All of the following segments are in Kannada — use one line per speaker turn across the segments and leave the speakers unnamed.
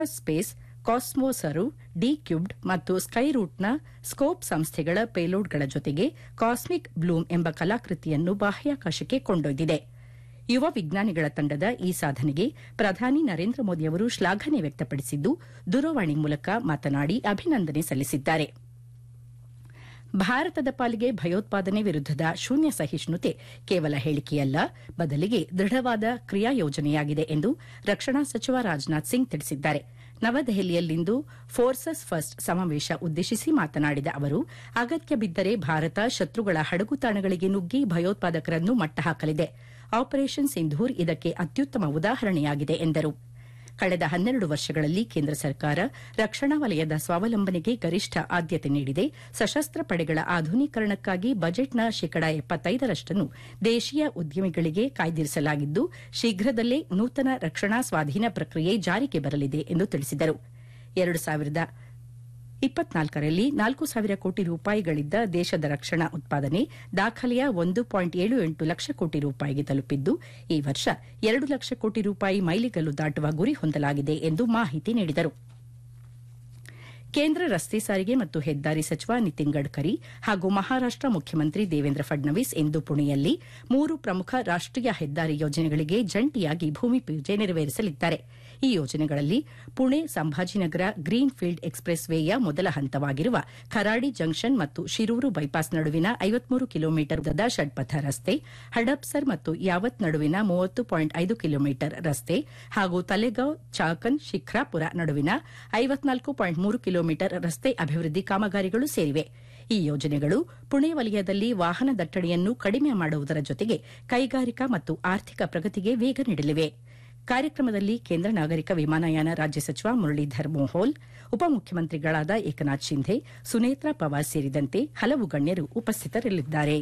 ಸ್ಪೇಸ್ ಕಾಸ್ಮೋಸರು ಡಿ ಕ್ಯೂಬ್ಡ್ ಮತ್ತು ಸ್ಕೈರೂಟ್ನ ಸ್ಕೋಪ್ ಸಂಸ್ಥೆಗಳ ಪೇಲೋಡ್ಗಳ ಜೊತೆಗೆ ಕಾಸ್ಮಿಕ್ ಬ್ಲೂಮ್ ಎಂಬ ಕಲಾಕೃತಿಯನ್ನು ಬಾಹ್ಯಾಕಾಶಕ್ಕೆ ಕೊಂಡೊಯ್ದಿದೆ ಯುವ ವಿಜ್ಞಾನಿಗಳ ತಂಡದ ಈ ಸಾಧನೆಗೆ ಪ್ರಧಾನಿ ನರೇಂದ್ರ ಮೋದಿ ಅವರು ಶ್ಲಾಘನೆ ವ್ಯಕ್ತಪಡಿಸಿದ್ದು ದೂರವಾಣಿ ಮೂಲಕ ಮಾತನಾಡಿ ಅಭಿನಂದನೆ ಸಲ್ಲಿಸಿದ್ದಾರೆ ಭಾರತದ ಪಾಲಿಗೆ ಭಯೋತ್ಪಾದನೆ ವಿರುದ್ದದ ಶೂನ್ಯ ಸಹಿಷ್ಣುತೆ ಕೇವಲ ಹೇಳಿಕೆಯಲ್ಲ ಬದಲಿಗೆ ದೃಢವಾದ ಕ್ರಿಯಾ ಯೋಜನೆಯಾಗಿದೆ ಎಂದು ರಕ್ಷಣಾ ಸಚಿವ ರಾಜನಾಥ್ ಸಿಂಗ್ ತಿಳಿಸಿದ್ದಾರೆ ನವದೆಹಲಿಯಲ್ಲಿಂದು ಫೋರ್ಸಸ್ ಫಸ್ಟ್ ಸಮಾವೇಶ ಉದ್ದೇಶಿಸಿ ಮಾತನಾಡಿದ ಅವರು ಅಗತ್ಯ ಬಿದ್ದರೆ ಭಾರತ ಶತ್ರುಗಳ ಹಡಗುತಾಣಗಳಿಗೆ ನುಗ್ಗಿ ಭಯೋತ್ಪಾದಕರನ್ನು ಮಟ್ಟ ಹಾಕಲಿದೆ ಆಪರೇಷನ್ ಸಿಂಧೂರ್ ಇದಕ್ಕೆ ಅತ್ಯುತ್ತಮ ಉದಾಹರಣೆಯಾಗಿದೆ ಎಂದರು ಕಳೆದ ಹನ್ನೆರಡು ವರ್ಷಗಳಲ್ಲಿ ಕೇಂದ್ರ ಸರ್ಕಾರ ರಕ್ಷಣಾ ವಲಯದ ಸ್ವಾವಲಂಬನೆಗೆ ಗರಿಷ್ಠ ಆದ್ಯತೆ ನೀಡಿದೆ ಸಶಸ್ತ್ರ ಪಡೆಗಳ ಆಧುನೀಕರಣಕ್ಕಾಗಿ ಬಜೆಟ್ನ ಶೇಕಡ ಎಪ್ಪತ್ತೈದರಷ್ಟನ್ನು ದೇಶೀಯ ಉದ್ಯಮಿಗಳಿಗೆ ಕಾಯ್ದಿರಿಸಲಾಗಿದ್ದು ಶೀಘ್ರದಲ್ಲೇ ನೂತನ ರಕ್ಷಣಾ ಸ್ವಾಧೀನ ಪ್ರಕ್ರಿಯೆ ಜಾರಿಗೆ ಬರಲಿದೆ ಎಂದು ತಿಳಿಸಿದರು ಎರಡು ಸಾವಿರದ ಇಪ್ಪತ್ನಾಲ್ಕರಲ್ಲಿ ನಾಲ್ಕು ಸಾವಿರ ಕೋಟಿ ರೂಪಾಯಿಗಳಿದ್ದ ದೇಶದ ರಕ್ಷಣಾ ಉತ್ಪಾದನೆ ದಾಖಲೆಯ ಒಂದು ಪಾಯಿಂಟ್ ಏಳು ಎಂಟು ಲಕ್ಷ ಕೋಟಿ ರೂಪಾಯಿಗೆ ತಲುಪಿದ್ದು ಈ ವರ್ಷ ಎರಡು ಲಕ್ಷ ಕೋಟಿ ರೂಪಾಯಿ ಮೈಲಿಗಲ್ಲು ದಾಟುವ ಗುರಿ ಹೊಂದಲಾಗಿದೆ ಎಂದು ಮಾಹಿತಿ ನೀಡಿದರು ಕೇಂದ್ರ ರಸ್ತೆ ಸಾರಿಗೆ ಮತ್ತು ಹೆದ್ದಾರಿ ಸಚಿವ ನಿತಿನ್ ಗಡ್ಕರಿ ಹಾಗೂ ಮಹಾರಾಷ್ಟ ಮುಖ್ಯಮಂತ್ರಿ ದೇವೇಂದ್ರ ಫಡ್ನವೀಸ್ ಇಂದು ಪುಣೆಯಲ್ಲಿ ಮೂರು ಪ್ರಮುಖ ರಾಷ್ಟೀಯ ಹೆದ್ದಾರಿ ಯೋಜನೆಗಳಿಗೆ ಜಂಟಿಯಾಗಿ ಭೂಮಿ ಪೂಜೆ ನೆರವೇರಿಸಲಿದ್ದಾರೆ ಈ ಯೋಜನೆಗಳಲ್ಲಿ Pune Sambhajinagar green field express ವೇಯ ಮೊದಲ ಹಂತವಾಗಿರುವ ಖರಾಡಿ ಜಂಕ್ಷನ್ ಮತ್ತು ಶಿರೂರು ಬೈಪಾಸ್ ನಡುವಿನ ಐವತ್ಮೂರು ಕಿಲೋಮೀಟರ್ ಉದ್ದದ ಷಡ್ಪಥ ರಸ್ತೆ ಹಡಪ್ಸರ್ ಮತ್ತು ಯಾವತ್ ನಡುವಿನ ಮೂವತ್ತು ಪಾಯಿಂಟ್ ಐದು ಕಿಲೋಮೀಟರ್ ರಸ್ತೆ ಹಾಗೂ ತಲೆಗಾಂವ್ ಚಾಕನ್ ಶಿಖ್ರಾಪುರ ನಡುವಿನ ಐವತ್ನಾಲ್ಕು ಪಾಯಿಂಟ್ ಮೂರು ಕಿಲೋಮೀಟರ್ ರಸ್ತೆ ಅಭಿವೃದ್ಧಿ ಕಾಮಗಾರಿಗಳು ಸೇರಿವೆ ಈ ಯೋಜನೆಗಳು ಪುಣೆ ವಲಯದಲ್ಲಿ ವಾಹನ ದಟ್ಟಣೆಯನ್ನು ಕಡಿಮೆ ಮಾಡುವುದರ ಜೊತೆಗೆ ಕೈಗಾರಿಕಾ ಮತ್ತು ಆರ್ಥಿಕ ಪ್ರಗತಿಗೆ ವೇಗ ನೀಡಲಿವೆ ಕಾರ್ಯಕ್ರಮದಲ್ಲಿ ಕೇಂದ್ರ ನಾಗರಿಕ ವಿಮಾನಯಾನ ರಾಜ್ಯ ಸಚಿವ ಮುರಳೀಧರ್ ಮೋಹೋಲ್ ಉಪಮುಖ್ಯಮಂತ್ರಿಗಳಾದ ಏಕನಾಥ್ ಶಿಂಧೆ ಸುನೇತ್ರಾ ಪವಾರ್ ಸೇರಿದಂತೆ ಹಲವು ಗಣ್ಯರು ಉಪಸ್ಥಿತರಿರಲಿದ್ದಾರೆ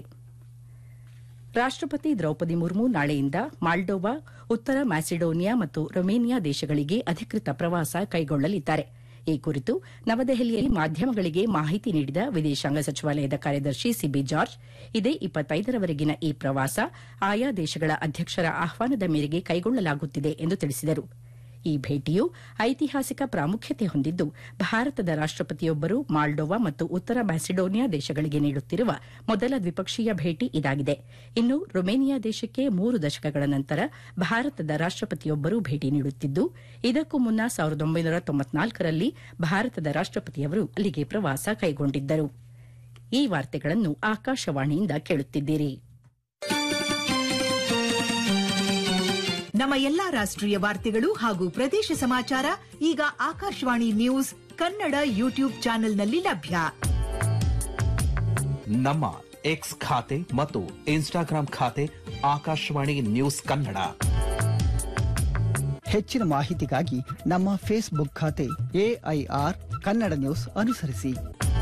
ರಾಷ್ಟಪತಿ ದ್ರೌಪದಿ ಮುರ್ಮು ನಾಳೆಯಿಂದ ಮಾಲ್ಡೋವಾ ಉತ್ತರ ಮ್ಯಾಸಿಡೋನಿಯಾ ಮತ್ತು ರೊಮೇನಿಯಾ ದೇಶಗಳಿಗೆ ಅಧಿಕೃತ ಪ್ರವಾಸ ಕೈಗೊಳ್ಳಲಿದ್ದಾರೆ ಈ ಕುರಿತು ನವದೆಹಲಿಯಲ್ಲಿ ಮಾಧ್ಯಮಗಳಿಗೆ ಮಾಹಿತಿ ನೀಡಿದ ವಿದೇಶಾಂಗ ಸಚಿವಾಲಯದ ಕಾರ್ಯದರ್ಶಿ ಸಿಬಿ ಜಾರ್ಜ್ ಇದೇ ಇಪ್ಪತ್ತೈದರವರೆಗಿನ ಈ ಪ್ರವಾಸ ಆಯಾ ದೇಶಗಳ ಅಧ್ಯಕ್ಷರ ಆಹ್ವಾನದ ಮೇರೆಗೆ ಕೈಗೊಳ್ಳಲಾಗುತ್ತಿದೆ ಎಂದು ತಿಳಿಸಿದರು ಈ ಭೇಟಿಯು ಐತಿಹಾಸಿಕ ಪ್ರಾಮುಖ್ಯತೆ ಹೊಂದಿದ್ದು ಭಾರತದ ರಾಷ್ಟಪತಿಯೊಬ್ಬರು ಮಾಲ್ಡೋವಾ ಮತ್ತು ಉತ್ತರ ಮ್ಯಾಸಿಡೋನಿಯಾ ದೇಶಗಳಿಗೆ ನೀಡುತ್ತಿರುವ ಮೊದಲ ದ್ವಿಪಕ್ಷೀಯ ಭೇಟಿ ಇದಾಗಿದೆ ಇನ್ನು ರೊಮೇನಿಯಾ ದೇಶಕ್ಕೆ ಮೂರು ದಶಕಗಳ ನಂತರ ಭಾರತದ ರಾಷ್ಟಪತಿಯೊಬ್ಬರು ಭೇಟಿ ನೀಡುತ್ತಿದ್ದು ಇದಕ್ಕೂ ಮುನ್ನ ಸಾವಿರದ ಒಂಬೈನೂರ ತೊಂಬತ್ನಾಲ್ಕರಲ್ಲಿ ಭಾರತದ ರಾಷ್ಟಪತಿಯವರು ಅಲ್ಲಿಗೆ ಪ್ರವಾಸ ಕೈಗೊಂಡಿದ್ದರು ಈ ವಾರ್ತೆಗಳನ್ನು ಆಕಾಶವಾಣಿಯಿಂದ ಕೇಳುತ್ತಿದ್ದೀರಿ
ನಮ್ಮ ಎಲ್ಲಾ ರಾಷ್ಟ್ರೀಯ ವಾರ್ತೆಗಳು ಹಾಗೂ ಪ್ರದೇಶ ಸಮಾಚಾರ ಈಗ ಆಕಾಶವಾಣಿ ನ್ಯೂಸ್ ಕನ್ನಡ ಯೂಟ್ಯೂಬ್ ಚಾನೆಲ್ನಲ್ಲಿ ಲಭ್ಯ
ನಮ್ಮ ಎಕ್ಸ್ ಖಾತೆ ಮತ್ತು ಇನ್ಸ್ಟಾಗ್ರಾಂ ಖಾತೆ ಆಕಾಶವಾಣಿ ನ್ಯೂಸ್ ಕನ್ನಡ
ಹೆಚ್ಚಿನ ಮಾಹಿತಿಗಾಗಿ ನಮ್ಮ ಫೇಸ್ಬುಕ್ ಖಾತೆ ಎಐಆರ್ ಕನ್ನಡ ನ್ಯೂಸ್ ಅನುಸರಿಸಿ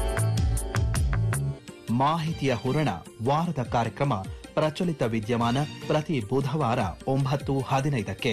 ಮಾಹಿತಿಯ ಹೂರಣ ವಾರದ ಕಾರ್ಯಕ್ರಮ ಪ್ರಚಲಿತ ವಿದ್ಯಮಾನ ಪ್ರತಿ ಬುಧವಾರ ಒಂಬತ್ತು ಹದಿನೈದಕ್ಕೆ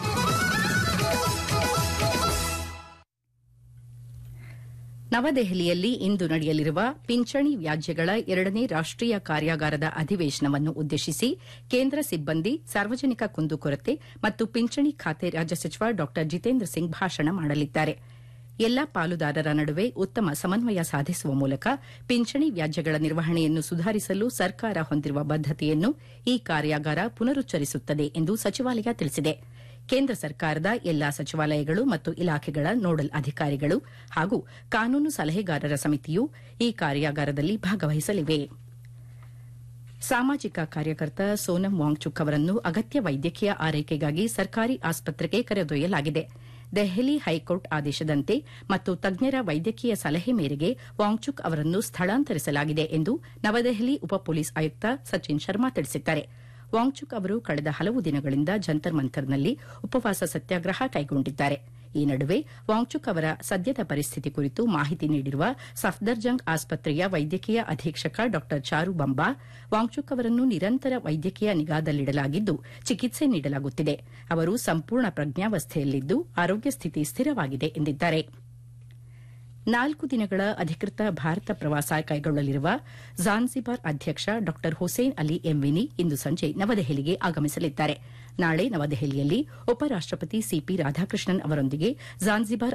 ನವದೆಹಲಿಯಲ್ಲಿ ಇಂದು ನಡೆಯಲಿರುವ ಪಿಂಚಣಿ ವ್ಯಾಜ್ಯಗಳ ಎರಡನೇ ರಾಷ್ಟೀಯ ಕಾರ್ಯಾಗಾರದ ಅಧಿವೇಶನವನ್ನು ಉದ್ದೇಶಿಸಿ ಕೇಂದ್ರ ಸಿಬ್ಬಂದಿ ಸಾರ್ವಜನಿಕ ಕುಂದುಕೊರತೆ ಮತ್ತು ಪಿಂಚಣಿ ಖಾತೆ ರಾಜ್ಯ ಸಚಿವ ಡಾ ಜಿತೇಂದ್ರ ಸಿಂಗ್ ಭಾಷಣ ಮಾಡಲಿದ್ದಾರೆ ಎಲ್ಲಾ ಪಾಲುದಾರರ ನಡುವೆ ಉತ್ತಮ ಸಮನ್ವಯ ಸಾಧಿಸುವ ಮೂಲಕ ಪಿಂಚಣಿ ವ್ಯಾಜ್ಯಗಳ ನಿರ್ವಹಣೆಯನ್ನು ಸುಧಾರಿಸಲು ಸರ್ಕಾರ ಹೊಂದಿರುವ ಬದ್ದತೆಯನ್ನು ಈ ಕಾರ್ಯಾಗಾರ ಪುನರುಚ್ಚರಿಸುತ್ತದೆ ಎಂದು ಸಚಿವಾಲಯ ತಿಳಿಸಿದೆ ಕೇಂದ್ರ ಸರ್ಕಾರದ ಎಲ್ಲಾ ಸಚಿವಾಲಯಗಳು ಮತ್ತು ಇಲಾಖೆಗಳ ನೋಡಲ್ ಅಧಿಕಾರಿಗಳು ಹಾಗೂ ಕಾನೂನು ಸಲಹೆಗಾರರ ಸಮಿತಿಯು ಈ ಕಾರ್ಯಾಗಾರದಲ್ಲಿ ಭಾಗವಹಿಸಲಿವೆ ಸಾಮಾಜಿಕ ಕಾರ್ಯಕರ್ತ ಸೋನಂ ವಾಂಗ್ಚುಕ್ ಅವರನ್ನು ಅಗತ್ಯ ವೈದ್ಯಕೀಯ ಆರೈಕೆಗಾಗಿ ಸರ್ಕಾರಿ ಆಸ್ಪತ್ರೆಗೆ ಕರೆದೊಯ್ಯಲಾಗಿದೆ ದೆಹಲಿ ಹೈಕೋರ್ಟ್ ಆದೇಶದಂತೆ ಮತ್ತು ತಜ್ಞರ ವೈದ್ಯಕೀಯ ಸಲಹೆ ಮೇರೆಗೆ ವಾಂಗ್ಚುಕ್ ಅವರನ್ನು ಸ್ಥಳಾಂತರಿಸಲಾಗಿದೆ ಎಂದು ನವದೆಹಲಿ ಉಪ ಪೊಲೀಸ್ ಆಯುಕ್ತ ಸಚಿನ್ ಶರ್ಮಾ ತಿಳಿಸಿದ್ದಾರೆ ವಾಂಗ್ಚುಕ್ ಅವರು ಕಳೆದ ಹಲವು ದಿನಗಳಿಂದ ಜಂತರ್ ಮಂತರ್ನಲ್ಲಿ ಉಪವಾಸ ಸತ್ಯಾಗ್ರಹ ಕೈಗೊಂಡಿದ್ದಾರೆ ಈ ನಡುವೆ ವಾಂಗ್ಚುಕ್ ಅವರ ಸದ್ಯದ ಪರಿಸ್ಥಿತಿ ಕುರಿತು ಮಾಹಿತಿ ನೀಡಿರುವ ಸಫ್ದರ್ಜಂಗ್ ಆಸ್ಪತ್ರೆಯ ವೈದ್ಯಕೀಯ ಅಧೀಕ್ಷಕ ಡಾ ಚಾರು ಬಂಬಾ ವಾಂಗ್ಚುಕ್ ಅವರನ್ನು ನಿರಂತರ ವೈದ್ಯಕೀಯ ನಿಗಾದಲ್ಲಿಡಲಾಗಿದ್ದು ಚಿಕಿತ್ಸೆ ನೀಡಲಾಗುತ್ತಿದೆ ಅವರು ಸಂಪೂರ್ಣ ಪ್ರಜ್ಞಾವಸ್ಥೆಯಲ್ಲಿದ್ದು ಆರೋಗ್ಯ ಸ್ಥಿತಿ ಸ್ಥಿರವಾಗಿದೆ ಎಂದಿದ್ದಾರೆ ನಾಲ್ಕು ದಿನಗಳ ಅಧಿಕೃತ ಭಾರತ ಪ್ರವಾಸ ಕೈಗೊಳ್ಳಲಿರುವ ಝಾನ್ಸಿಬಾರ್ ಅಧ್ಯಕ್ಷ ಡಾ ಹುಸೇನ್ ಅಲಿ ಎಂವಿನಿ ಇಂದು ಸಂಜೆ ನವದೆಹಲಿಗೆ ಆಗಮಿಸಲಿದ್ದಾರೆ ನಾಳೆ ನವದೆಹಲಿಯಲ್ಲಿ ಉಪರಾಷ್ಟಪತಿ ಸಿಪಿ ರಾಧಾಕೃಷ್ಣನ್ ಅವರೊಂದಿಗೆ ಜಾನ್ಸಿಬಾರ್